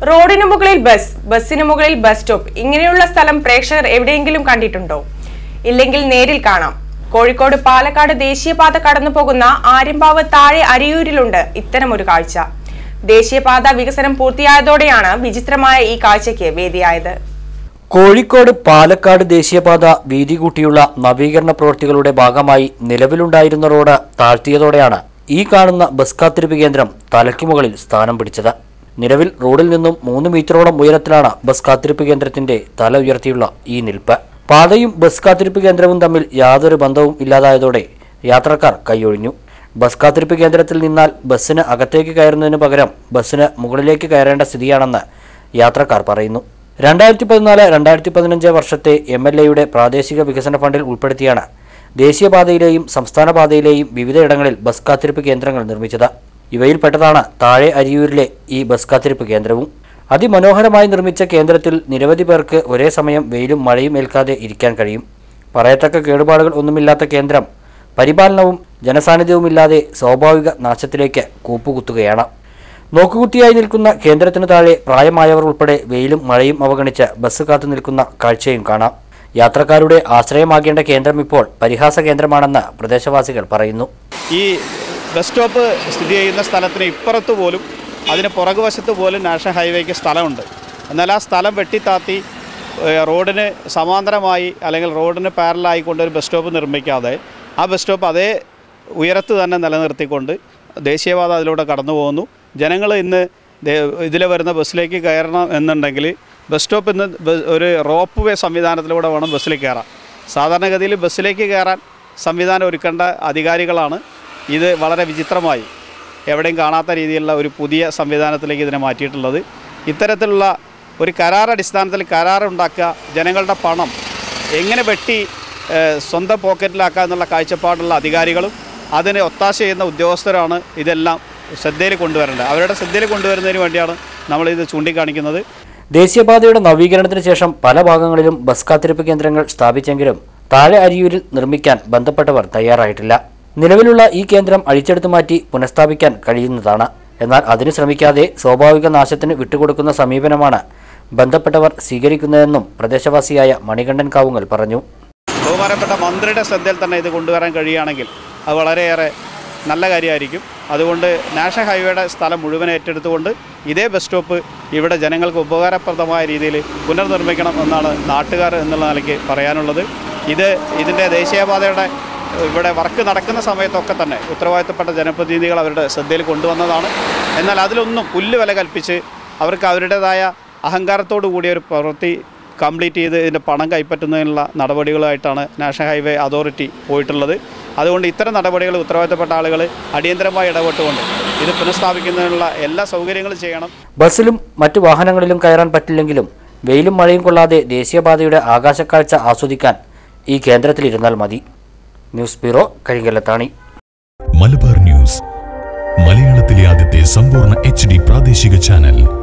റോഡിനു മുകളിൽ ബസ് ബസ്സിന് മുകളിൽ ബസ് സ്റ്റോപ്പ് ഇങ്ങനെയുള്ള സ്ഥലം പ്രേക്ഷകർ എവിടെയെങ്കിലും കണ്ടിട്ടുണ്ടോ ഇല്ലെങ്കിൽ നേരിൽ കാണാം കോഴിക്കോട് പാലക്കാട് ദേശീയപാത കടന്നു പോകുന്ന ആര്യമ്പാവ് താഴെ അരിയൂരിലുണ്ട് ഇത്തരമൊരു കാഴ്ച ദേശീയപാത വികസനം പൂർത്തിയായതോടെയാണ് വിചിത്രമായ ഈ കാഴ്ചയ്ക്ക് വേദിയായത് കോഴിക്കോട് പാലക്കാട് ദേശീയപാത വീതി കൂട്ടിയുള്ള നവീകരണ പ്രവൃത്തികളുടെ ഭാഗമായി നിലവിലുണ്ടായിരുന്ന റോഡ് താഴ്ത്തിയതോടെയാണ് ഈ കാണുന്ന ബസ് കാത്തിരിപ്പ് കേന്ദ്രം തലയ്ക്ക് മുകളിൽ സ്ഥാനം പിടിച്ചത് നിലവിൽ റോഡിൽ നിന്നും മൂന്ന് മീറ്ററോളം ഉയരത്തിലാണ് ബസ് കാത്തിരിപ്പ് കേന്ദ്രത്തിന്റെ തല ഉയർത്തിയുള്ള ഈ നിൽപ്പ് പാതയും ബസ് കാത്തിരിപ്പ് കേന്ദ്രവും തമ്മിൽ യാതൊരു ബന്ധവും ഇല്ലാതായതോടെ യാത്രക്കാർ കൈയൊഴിഞ്ഞു ബസ് കാത്തിരിപ്പ് കേന്ദ്രത്തിൽ നിന്നാൽ ബസ്സിന് അകത്തേക്ക് കയറുന്നതിന് പകരം ബസ്സിന് മുകളിലേക്ക് കയറേണ്ട സ്ഥിതിയാണെന്ന് യാത്രക്കാർ പറയുന്നു രണ്ടായിരത്തി പതിനാല് രണ്ടായിരത്തി പതിനഞ്ച് വർഷത്തെ എം എൽ എയുടെ പ്രാദേശിക വികസന ഫണ്ടിൽ ഉൾപ്പെടുത്തിയാണ് ദേശീയപാതയിലെയും സംസ്ഥാന പാതയിലെയും വിവിധയിടങ്ങളിൽ ബസ് കാത്തിരിപ്പ് കേന്ദ്രങ്ങൾ നിർമ്മിച്ചത് ഇവയിൽപ്പെട്ടതാണ് താഴെ അരിയൂരിലെ ഈ ബസ് കാത്തിരിപ്പ് കേന്ദ്രവും അതിമനോഹരമായി നിർമ്മിച്ച കേന്ദ്രത്തിൽ നിരവധി പേർക്ക് ഒരേ സമയം വെയിലും മഴയും ഏൽക്കാതെ ഇരിക്കാൻ കഴിയും പറയത്തക്ക കേടുപാടുകൾ ഒന്നുമില്ലാത്ത കേന്ദ്രം പരിപാലനവും ജനസാന്നിധ്യവുമില്ലാതെ സ്വാഭാവിക നാശത്തിലേക്ക് കൂപ്പുകുത്തുകയാണ് നോക്കുകുത്തിയായി നിൽക്കുന്ന കേന്ദ്രത്തിന് താഴെ പ്രായമായവർ ഉൾപ്പെടെ വെയിലും മഴയും അവഗണിച്ച് ബസ് കാത്തു നിൽക്കുന്ന കാഴ്ചയും കാണാം യാത്രക്കാരുടെ ആശ്രയമാകേണ്ട കേന്ദ്രം ഇപ്പോൾ പരിഹാസ കേന്ദ്രമാണെന്ന് പ്രദേശവാസികൾ പറയുന്നു ഈ ബസ് സ്റ്റോപ്പ് സ്ഥിതി ചെയ്യുന്ന സ്ഥലത്തിന് ഇപ്പുറത്ത് പോലും അതിന് പുറകുവശത്ത് പോലും നാഷണൽ ഹൈവേക്ക് സ്ഥലമുണ്ട് എന്നാൽ ആ സ്ഥലം വെട്ടിത്താത്തി ഏഹ്, റോഡിന് സമാന്തരമായി അല്ലെങ്കിൽ റോഡിന് പാരലായിക്കൊണ്ട് ഒരു ബസ് സ്റ്റോപ്പ് നിർമ്മിക്കാതെ ആ ബസ് സ്റ്റോപ്പ് അതേ ഉയരത്ത് തന്നെ നിലനിർത്തിക്കൊണ്ട് ദേശീയപാത അതിലൂടെ കടന്നു പോകുന്നു ജനങ്ങൾ ഇന്ന് ഇതിൽ വരുന്ന ബസ്സിലേക്ക് കയറണം എന്നുണ്ടെങ്കിൽ ബസ് സ്റ്റോപ്പ് ഇന്ന് ബ- ഒരു റോപ്പ് വേ സംവിധാനത്തിലൂടെ വേണം ബസ്സിൽ കയറാൻ സാധാരണഗതിയിൽ ബസ്സിലേക്ക് കയറാൻ സംവിധാനം ഒരുക്കേണ്ട അധികാരികളാണ് ഇത് വളരെ വിചിത്രമായി എവിടെയും കാണാത്ത രീതിയിലുള്ള ഒരു പുതിയ സംവിധാനത്തിലേക്ക് ഇതിനെ മാറ്റിയിട്ടുള്ളത് ഇത്തരത്തിലുള്ള ഒരു കരാർ അടിസ്ഥാനത്തിൽ കരാറുണ്ടാക്കുക ജനങ്ങളുടെ പണം എങ്ങനെ വെട്ടി ഏഹ്, സ്വന്തം പോക്കറ്റിലാക്കുക എന്നുള്ള കാഴ്ചപ്പാടുള്ള അധികാരികളും അതിന് ഒത്താശ ചെയ്യുന്ന ഉദ്യോഗസ്ഥരാണ് ഇതെല്ലാം ശ്രദ്ധയിൽ കൊണ്ടുവരേണ്ടത് അവരുടെ ശ്രദ്ധയിൽ കൊണ്ടുവരുന്നതിന് വേണ്ടിയാണ് നമ്മളിത് ചൂണ്ടിക്കാണിക്കുന്നത് ദേശീയപാതയുടെ നവീകരണത്തിന് ശേഷം പല ഭാഗങ്ങളിലും ബസ് കാത്തിരിപ്പ് കേന്ദ്രങ്ങൾ സ്ഥാപിച്ചെങ്കിലും താഴെ അരിയൂരിൽ നിർമ്മിക്കാൻ ബന്ധപ്പെട്ടവർ തയ്യാറായിട്ടില്ല നിലവിലുള്ള ഈ കേന്ദ്രം അഴിച്ചെടുത്തു മാറ്റി പുനഃസ്ഥാപിക്കാൻ കഴിയുന്നതാണ് എന്നാൽ അതിന് ശ്രമിക്കാതെ സ്വാഭാവിക നാശത്തിന് വിട്ടുകൊടുക്കുന്ന സമീപനമാണ് ബന്ധപ്പെട്ടവർ സ്വീകരിക്കുന്നതെന്നും പ്രദേശവാസിയായ മണികണ്ഠൻ കാവുങ്ങൽ പറഞ്ഞു ബഹുമാനപ്പെട്ട മന്ത്രിയുടെ ശ്രദ്ധയിൽ തന്നെ ഇത് കൊണ്ടുവരാൻ കഴിയുകയാണെങ്കിൽ അത് വളരെയേറെ നല്ല കാര്യമായിരിക്കും അതുകൊണ്ട് നാഷണൽ ഹൈവേയുടെ സ്ഥലം മുഴുവൻ ഏറ്റെടുത്തുകൊണ്ട് ഇതേ ബസ് സ്റ്റോപ്പ് ഇവിടെ ജനങ്ങൾക്ക് ഉപകാരപ്രദമായ രീതിയിൽ പുനർനിർമ്മിക്കണം എന്നാണ് നാട്ടുകാർ എന്നുള്ള നിലയ്ക്ക് പറയാനുള്ളത് ഇത് ഇതിൻ്റെ ദേശീയപാതയുടെ ഇവിടെ വർക്ക് നടക്കുന്ന സമയത്തൊക്കെ തന്നെ ഉത്തരവാദിത്തപ്പെട്ട ജനപ്രതിനിധികൾ അവരുടെ ശ്രദ്ധയിൽ കൊണ്ടുവന്നതാണ് എന്നാൽ അതിലൊന്നും പുല്ല് വില കൽപ്പിച്ച് അവർക്ക് അവരുടേതായ അഹങ്കാരത്തോടു കൂടിയ ഒരു പ്രവൃത്തി കംപ്ലീറ്റ് ചെയ്ത് ഇതിൻ്റെ പണം കൈപ്പറ്റുന്നതിനുള്ള നടപടികളുമായിട്ടാണ് നാഷണൽ ഹൈവേ അതോറിറ്റി പോയിട്ടുള്ളത് അതുകൊണ്ട് ഇത്തരം നടപടികൾ ഉത്തരവാദിത്തപ്പെട്ട ആളുകൾ അടിയന്തരമായി ഇടപെട്ടുകൊണ്ട് ഇത് പുനഃസ്ഥാപിക്കുന്നതിനുള്ള എല്ലാ സൗകര്യങ്ങളും ചെയ്യണം ബസ്സിലും മറ്റു വാഹനങ്ങളിലും കയറാൻ പറ്റില്ലെങ്കിലും വെയിലും മഴയും കൊള്ളാതെ ദേശീയപാതയുടെ ആകാശക്കാഴ്ച ആസ്വദിക്കാൻ ഈ കേന്ദ്രത്തിലിരുന്നാൽ മതി news bureau Karinkallathani Malabar news മലയാളത്തിലെ ആദ്യത്തെ സമ്പൂർണ്ണ എച്ച് ഡി പ്രാദേശിക ചാനൽ